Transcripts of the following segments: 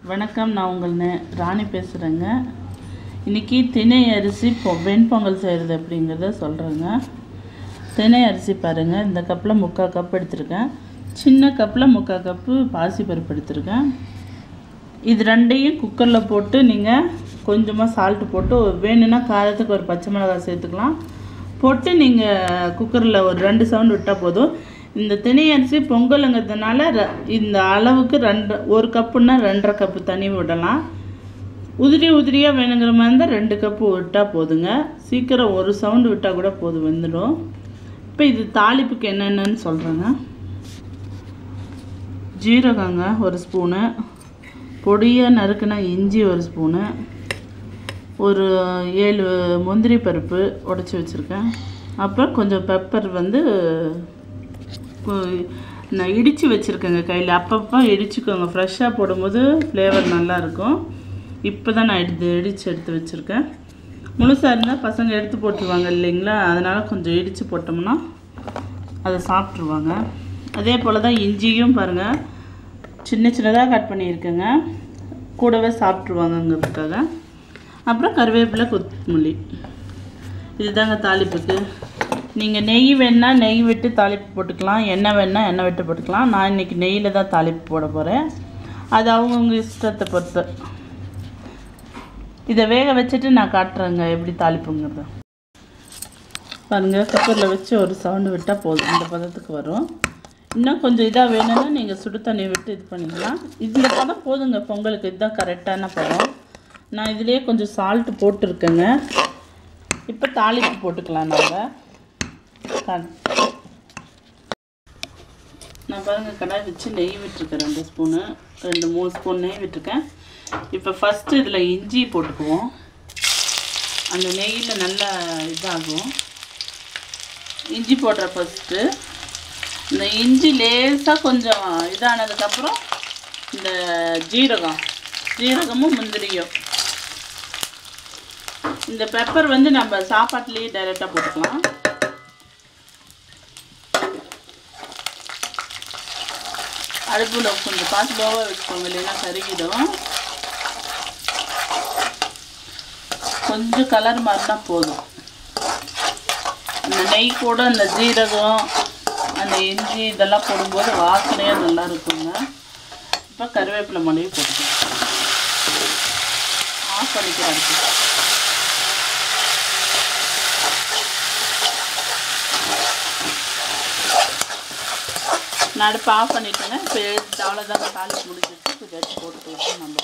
வணக்கம் நான் உங்கள் நே ராணி பேசுகிறேங்க இன்றைக்கி திணை அரிசி பொ வெண்பொங்கல் செய்கிறது அப்படிங்கிறத சொல்கிறேங்க திணை அரிசி பாருங்கள் இந்த கப்பில் முக்கால் கப் எடுத்திருக்கேன் சின்ன கப்பில் முக்கால் கப்பு பாசிப்பருப்பு எடுத்திருக்கேன் இது ரெண்டையும் குக்கரில் போட்டு நீங்கள் கொஞ்சமாக சால்ட்டு போட்டு வேணும்னா காரத்துக்கு ஒரு பச்சை மிளகாய் சேர்த்துக்கலாம் போட்டு நீங்கள் குக்கரில் ஒரு ரெண்டு சவுண்ட் விட்டால் போதும் இந்த திணை அரிசி பொங்கலுங்கிறதுனால ர- இந்த அளவுக்கு ரெண்டு ஒரு கப்புன்னா ரெண்டரை கப்பு தண்ணி விடலாம் உதிரி உதிரியாக வேணுங்கிற மாதிரி இருந்தால் ரெண்டு கப்பு விட்டால் போதுங்க சீக்கிரம் ஒரு சவுண்டு விட்டால் கூட போதும் வெந்துடும் இப்போ இது தாளிப்புக்கு என்னென்னு சொல்கிறேங்க ஜீரகங்க ஒரு ஸ்பூனு பொடியாக நறுக்குன இஞ்சி ஒரு ஸ்பூனு ஒரு ஏழு முந்திரி பருப்பு உடச்சி வச்சுருக்கேன் அப்புறம் கொஞ்சம் பெப்பர் வந்து கு- நான் இடித்து வச்சுருக்கேங்க கையில் அப்பப்போ இடிச்சுக்கோங்க ஃப்ரெஷ்ஷாக போடும்போது ஃப்ளேவர் நல்லாயிருக்கும் இப்போ தான் நான் எடுத்து இடித்து எடுத்து வச்சுருக்கேன் முழுசாக இருந்தால் பசங்க எடுத்து போட்டுருவாங்க இல்லைங்களா அதனால் கொஞ்சம் இடித்து போட்டோம்னா அதை சாப்பிட்ருவாங்க அதே போல் தான் இஞ்சியும் பாருங்கள் சின்ன சின்னதாக கட் பண்ணியிருக்கேங்க கூடவே சாப்பிட்ருவாங்கங்கிறதுக்காக அப்புறம் கருவேப்பிலை கொத்தமல்லி இதுதாங்க தாளிப்புக்கு நீங்கள் நெய் வேணால் நெய் விட்டு தாளிப்பு போட்டுக்கலாம் எண்ணெய் வேணால் எண்ணெய் விட்டு போட்டுக்கலாம் நான் இன்றைக்கி நெய்யில் தான் தாளிப்பு போட போகிறேன் அது அவங்கவுங்க இஷ்டத்தை பொறுத்து இதை வேக வச்சுட்டு நான் காட்டுறேங்க எப்படி தாளிப்புங்கிறத பாருங்கள் குக்கரில் வச்சு ஒரு சவுண்டு விட்டால் போதும் இந்த பதத்துக்கு வரும் இன்னும் கொஞ்சம் இதாக வேணும்னா நீங்கள் சுடு தண்ணி விட்டு இது பண்ணிக்கலாம் இந்த பதம் போதுங்க பொங்கலுக்கு இதுதான் கரெக்டான பதம் நான் இதுலேயே கொஞ்சம் சால்ட்டு போட்டிருக்கேங்க இப்போ தாளிப்பு போட்டுக்கலாம் நம்ம கா- நான் பாருங்கள் கடாய் வச்சு நெய் விட்டுருக்கேன் ரெண்டு ஸ்பூனு ரெண்டு மூணு ஸ்பூன் நெய் விட்டுருக்கேன் இப்போ ஃபஸ்ட்டு இதில் இஞ்சி போட்டுக்குவோம் அந்த நெய்யில் நல்லா இதாகும் இஞ்சி போடுற ஃபஸ்ட்டு இந்த இஞ்சி லேசாக கொஞ்சம் இதானதுக்கப்புறம் இந்த ஜீரகம் ஜீரகமும் முந்திரியும் இந்த பெப்பர் வந்து நம்ம சாப்பாட்டுலேயே டைரெக்டாக போட்டுக்கலாம் அடுப்பில் கொஞ்சம் பார்த்து லோவாக வச்சுக்கோங்க இல்லைன்னா கருகிடும் கொஞ்சம் கலர் மாறினா போதும் அந்த நெய் கூட அந்த ஜீரகம் அந்த இஞ்சி இதெல்லாம் போடும்போது வாசனையாக நல்லா இருக்குங்க இப்போ கருவேப்பிலை மனைவி போட்டுக்கலாம் ஆஃப் பண்ணிக்கிறேன் அடுப்பு நான் அடுப்பு ஆஃப் பண்ணிட்டேங்க இப்போ எடுத்து அவ்வளோதாங்க தாளிச்சு முடிச்சிட்டு இப்போ எடுத்து போட்டுக்கலாம் நம்ம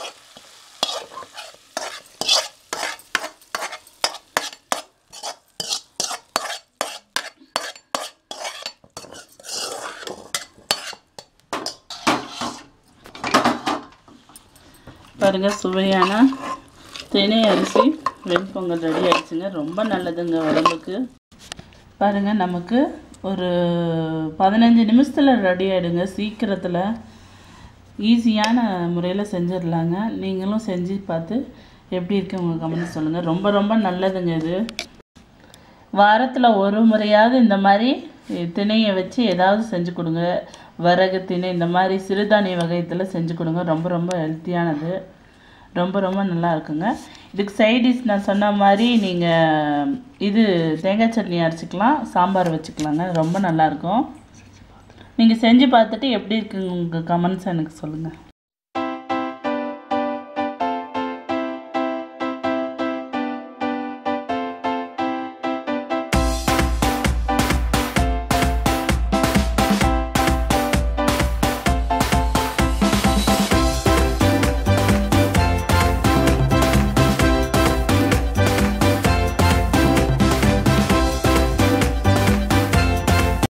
பாருங்க சுவையான திணை அரிசி வெண்பொங்கல் ரெடி ஆயிடுச்சுங்க ரொம்ப நல்லதுங்க உடம்புக்கு பாருங்க நமக்கு ஒரு பதினஞ்சு நிமிஷத்தில் ரெடி ஆகிடுங்க சீக்கிரத்தில் ஈஸியான முறையில் செஞ்சிடலாங்க நீங்களும் செஞ்சு பார்த்து எப்படி இருக்கு உங்கள் கமெண்ட் சொல்லுங்கள் ரொம்ப ரொம்ப நல்லதுங்க இது வாரத்தில் ஒரு முறையாவது இந்த மாதிரி திணையை வச்சு ஏதாவது செஞ்சு கொடுங்க வரகு திணை இந்த மாதிரி சிறுதானிய வகையத்தில் செஞ்சு கொடுங்க ரொம்ப ரொம்ப ஹெல்த்தியானது ரொம்ப ரொம்ப நல்லா இருக்குங்க இதுக்கு சைடிஷ் நான் சொன்ன மாதிரி நீங்கள் இது தேங்காய் சட்னி அரைச்சிக்கலாம் சாம்பார் வச்சுக்கலாங்க ரொம்ப நல்லாயிருக்கும் நீங்கள் செஞ்சு பார்த்துட்டு எப்படி இருக்குங்க உங்கள் கமெண்ட்ஸ் எனக்கு சொல்லுங்கள்